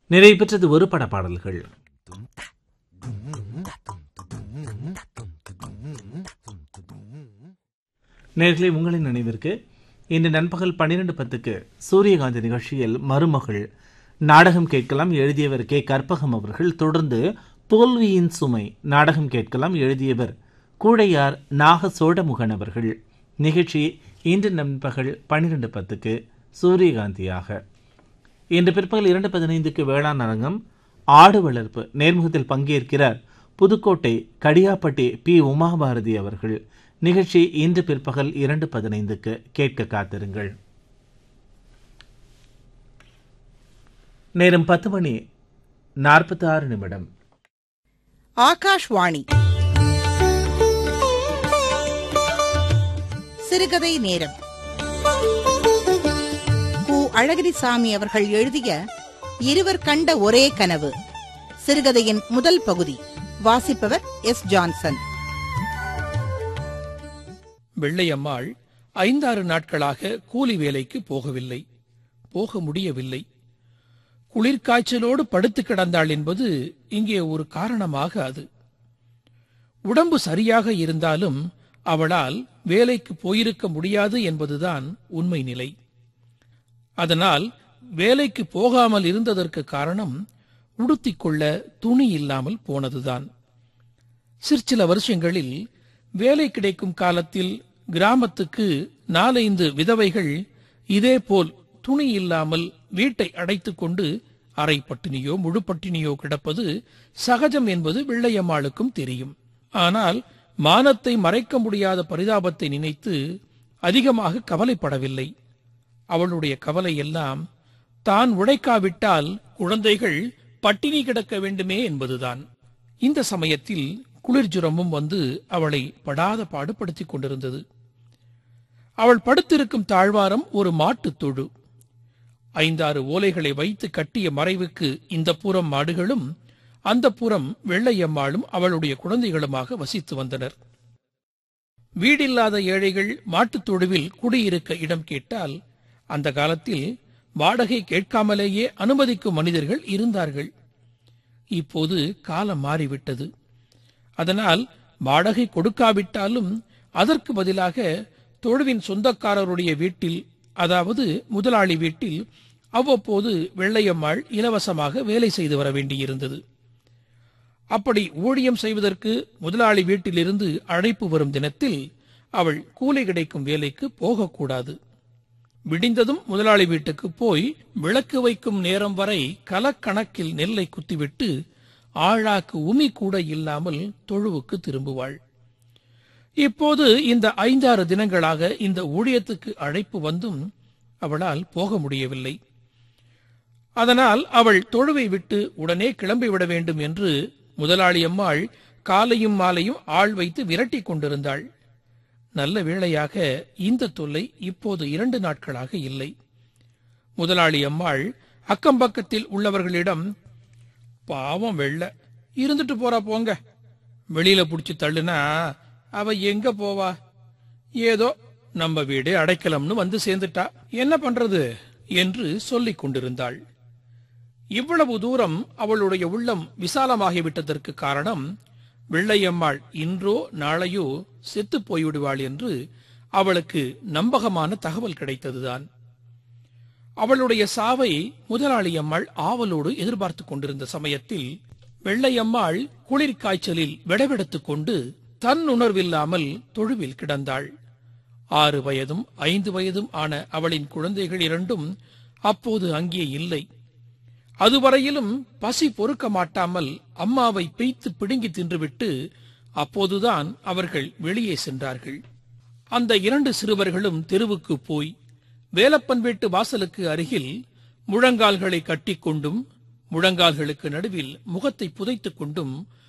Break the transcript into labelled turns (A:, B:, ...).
A: நிறைவு பெற்றது ஒரு பட பாடல்கள் நேர்களை உங்களின் நினைவிற்கு இன்று நண்பகல் பன்னிரண்டு பத்துக்கு சூரியகாந்தி நிகழ்ச்சியில் மருமகள் நாடகம் கேட்கலாம் எழுதியவர் கே கற்பகம் அவர்கள் தொடர்ந்து தோல்வியின் சுமை நாடகம் கேட்கலாம் எழுதியவர் கூடையார் நாக சோழமுகன் அவர்கள் நிகழ்ச்சி இன்று நண்பகல் பன்னிரண்டு பத்துக்கு சூரியகாந்தியாக இன்று பிற்பகல் இரண்டு பதினைந்துக்கு வேளாண் அரங்கம் ஆடு வளர்ப்பு நேர்முகத்தில் பங்கேற்கிறார் புதுக்கோட்டை கடியாப்பட்டி பி உமாபாரதி அவர்கள் நிகழ்ச்சி இன்று பிற்பகல் இரண்டு பதினைந்துக்கு கேட்க காத்திருங்கள் நேரம் பத்து மணி நாற்பத்தி ஆறு நிமிடம்
B: ஆகாஷ்வாணி சிறுகதை நேரம் கு அழகிரிசாமி அவர்கள் எழுதிய இருவர் கண்ட ஒரே கனவு சிறுகதையின் முதல் பகுதி வாசிப்பவர் எஸ் ஜான்சன்
C: வெள்ளையம்மாள் ஐந்தாறு நாட்களாக கூலி வேலைக்கு போகவில்லை போக முடியவில்லை குளிர்காய்ச்சலோடு படுத்து கிடந்தாள் என்பது இங்கே ஒரு காரணமாக அது உடம்பு சரியாக இருந்தாலும் அவளால் வேலைக்கு போயிருக்க முடியாது என்பதுதான் உண்மை நிலை அதனால் வேலைக்கு போகாமல் இருந்ததற்கு காரணம் உடுத்திக் கொள்ள துணி இல்லாமல் போனதுதான் சிற்சில வருஷங்களில் வேலை கிடைக்கும் காலத்தில் கிராமத்துக்கு நாலைந்து விதவைகள் இதேபோல் துணி இல்லாமல் வீட்டை அடைத்துக் கொண்டு அரை பட்டினியோ முழு பட்டினியோ கிடப்பது சகஜம் என்பது வெள்ளையம்மாளுக்கும் தெரியும் ஆனால் மானத்தை மறைக்க முடியாத பரிதாபத்தை நினைத்து அதிகமாக கவலைப்படவில்லை அவளுடைய கவலை எல்லாம் தான் உழைக்காவிட்டால் குழந்தைகள் பட்டினி கிடக்க வேண்டுமே என்பதுதான் இந்த சமயத்தில் குளிர்ஜுரமும் வந்து அவளை படாத பாடுபடுத்திக் கொண்டிருந்தது அவள் படுத்திருக்கும் தாழ்வாரம் ஒரு மாட்டுத் தொழு ஐந்தாறு ஓலைகளை வைத்து கட்டிய மறைவுக்கு இந்த புறம் மாடுகளும் அந்த புறம் வெள்ளையம்மாளும் அவளுடைய குழந்தைகளுமாக வசித்து வந்தனர் வீடில்லாத ஏழைகள் மாட்டுத் தொழுவில் குடியிருக்க இடம் கேட்டால் அந்த காலத்தில் வாடகை கேட்காமலேயே அனுமதிக்கும் மனிதர்கள் இருந்தார்கள் இப்போது காலம் மாறிவிட்டது அதனால் வாடகை கொடுக்காவிட்டாலும் அதற்கு பதிலாக தொழுவின் சொந்தக்காரருடைய வீட்டில் அதாவது முதலாளி வீட்டில் அவ்வப்போது வெள்ளையம்மாள் இலவசமாக வேலை செய்து வர வேண்டியிருந்தது அப்படி ஊழியம் செய்வதற்கு முதலாளி வீட்டிலிருந்து அழைப்பு வரும் தினத்தில் அவள் கூலி கிடைக்கும் வேலைக்கு போகக்கூடாது விடிந்ததும் முதலாளி வீட்டுக்கு போய் விளக்கு வைக்கும் நேரம் வரை கலக்கணக்கில் நெல்லை குத்திவிட்டு ஆழாக்கு உமி கூட இல்லாமல் தொழுவுக்கு திரும்புவாள் இப்போது இந்த ஐந்தாறு தினங்களாக இந்த ஊழியத்துக்கு அழைப்பு வந்தும் அவளால் போக முடியவில்லை அதனால் அவள் தொழுவை விட்டு உடனே கிளம்பிவிட வேண்டும் என்று முதலாளி அம்மாள் காலையும் மாலையும் ஆள் வைத்து விரட்டிக் கொண்டிருந்தாள் நல்ல வேளையாக இந்த தொல்லை இப்போது இரண்டு நாட்களாக இல்லை முதலாளி அம்மாள் அக்கம்பக்கத்தில் உள்ளவர்களிடம் பாவம் வெள்ள இருந்துட்டு போறா போங்க வெளியில புடிச்சு தள்ளுனா அவ எங்க போவா ஏதோ நம்ம வீடு அடைக்கலம்னு வந்து சேர்ந்துட்டா என்ன பண்றது என்று சொல்லிக் கொண்டிருந்தாள் இவ்வளவு தூரம் அவளுடைய உள்ளம் விசாலமாகிவிட்டதற்கு காரணம் வெள்ளையம்மாள் இன்றோ நாளையோ செத்துப் போய்விடுவாள் என்று அவளுக்கு நம்பகமான தகவல் கிடைத்ததுதான் அவளுடைய சாவை முதலாளி அம்மாள் ஆவலோடு எதிர்பார்த்துக் கொண்டிருந்த சமயத்தில் வெள்ளையம்மாள் குளிர் காய்ச்சலில் விடவெடுத்துக் கொண்டு தன் உணர்வில்லாமல் தொழுவில் கிடந்தாள் ஆறு வயதும் ஐந்து வயதும் ஆன அவளின் குழந்தைகள் இரண்டும் அப்போது அங்கே இல்லை அதுவரையிலும் பசி பொறுக்க மாட்டாமல் அம்மாவை பெய்த்து பிடுங்கி தின்றுவிட்டு அப்போதுதான் அவர்கள் வெளியே சென்றார்கள் அந்த இரண்டு சிறுவர்களும் தெருவுக்கு போய் வேலப்பன் வீட்டு வாசலுக்கு அருகில் முழங்கால்களை கட்டிக்கொண்டும் முழங்கால்களுக்கு நடுவில் முகத்தை புதைத்துக் கொண்டும்